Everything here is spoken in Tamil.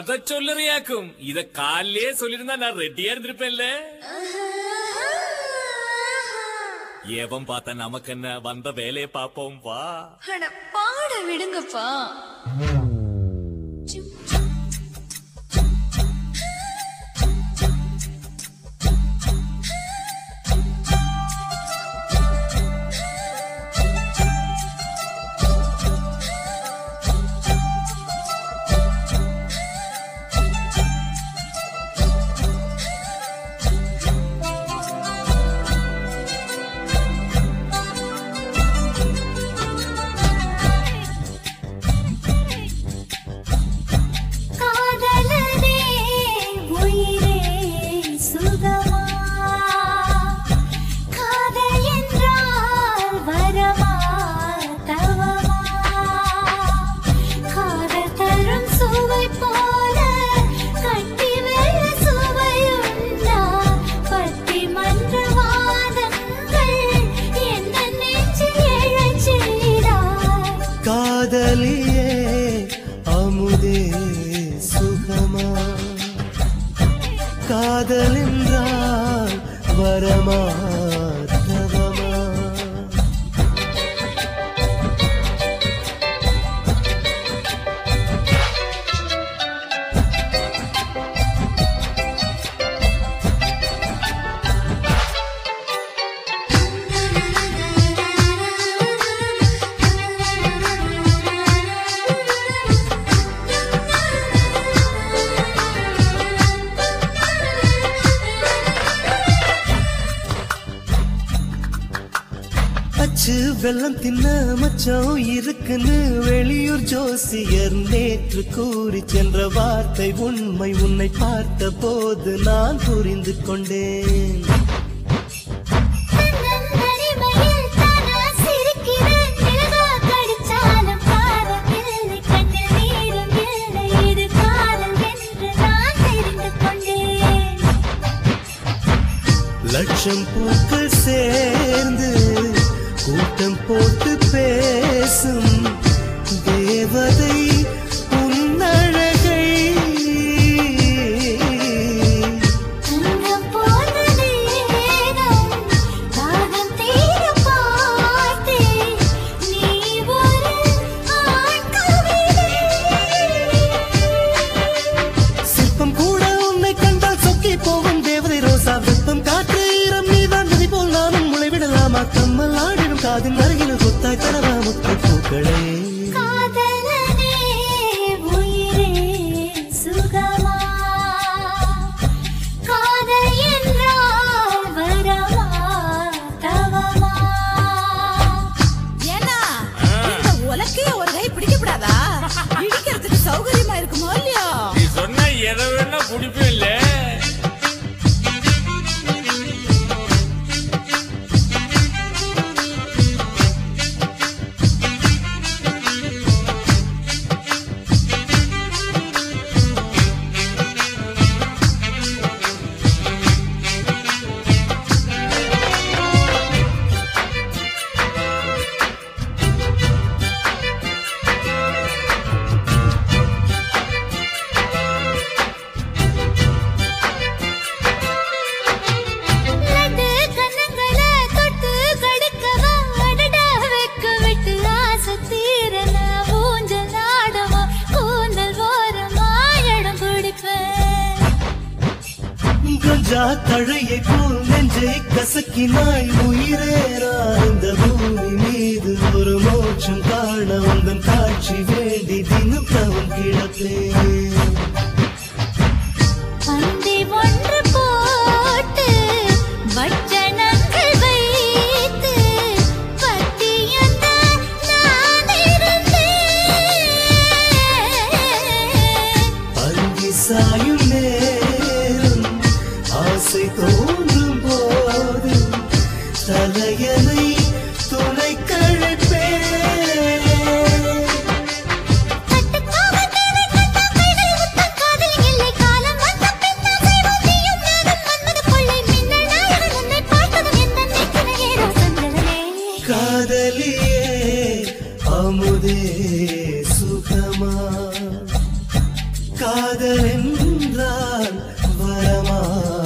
அத சொல்லுறியாக்கும் இத காலையே சொல்லிருந்தா நான் ரெடியா இருந்திருப்பேன்ல ஏவம் பார்த்தா நமக்கு என்ன வந்த வேலையை பாப்போம் வா அட பாட விடுங்கப்பா காதலனே உயிரே சுகமா காதல் என்றால் வரமா தவமா காதல் தரும் சுவை போல கட்டி வெள்ள சுவையுண்டா பத்தி மன்ற வாதங்கள் என்ன நெஞ்சில் எழச் செய்தாய் காதலியே அமுதே சுகமா காதல் என்றால் வரமா தவமா அச்சு வெள்ளம் தின்ன மச்சம் இருக்குன்னு வெளியூர் ஜோசியர் நேற்று கூறி சென்ற வார்த்தை உண்மை உன்னை பார்த்த போது நான் புரிந்து கொண்டேன் தன்னந்தனிமையில் தானா சிரிக்கிறேன் நிலவா கடிச்சாலும் காரம் இல்லை கண்ணில் நீரும் இல்லை இது காதல் என்று நான் தெரிந்து கொண்டேன் லட்சம் பூக்கள் சேர்ந்து கூட்டம் போட்டு பேசும் தேவதை உன்னழகை தங்கம் போல தேகம் தாகம் தீர பார்த்தேன் நீ ஒரு ஆண் கவிதை சிற்பம் கூட உன்னை கண்டால் சொக்கி போகும் தேவதை ரோசா வெப்பம் காற்று ஈரம் நீதான் நதி போல் நானும் முளைவிடலாமா கம்மல் ஆடிடும் காதின் அருகில் கொத்தாய் தரவா முத்து பூக்களே காதலனே உயிரே சுகமா காதல் என்றால் வரமா தவமா ஏன்னா இந்த உலக்கைய ஒரு கை பிடிக்கப்படாதா இடிக்கிறதுக்கு சௌகரியமா இருக்குமோ இல்லையோ நீ சொன்ன எதை வேணா குடிப்பேன் இல்ல லட்டு கன்னங்கள தொட்டு கடுக்கவா அடடா வெக்க விட்டு ஆசை தீரல ஊஞ்சல் ஆடவா கூந்தல் ஓரமா இடம் பிடிப்பேன் கஞ்சா தழையை போல் நெஞ்சை கசக்கினாய் உயிரேரா இந்த பூமி மீது ஒரு மோட்சம் காண உந்தன் காட்சி வேண்டி தினம் தவம் கிடப்பேன் பந்தி ஒன்று போட்டு வச்சனங்கள் வைத்து பத்தியந்தான் நான் இருந்தேன் அங்கி சாயும் நேரம் ஆசை தோன்றும் போது தலையனை துணை கழிப்பேன் காதலியே அமுதே சுகமா காதல் என்றால் வரமா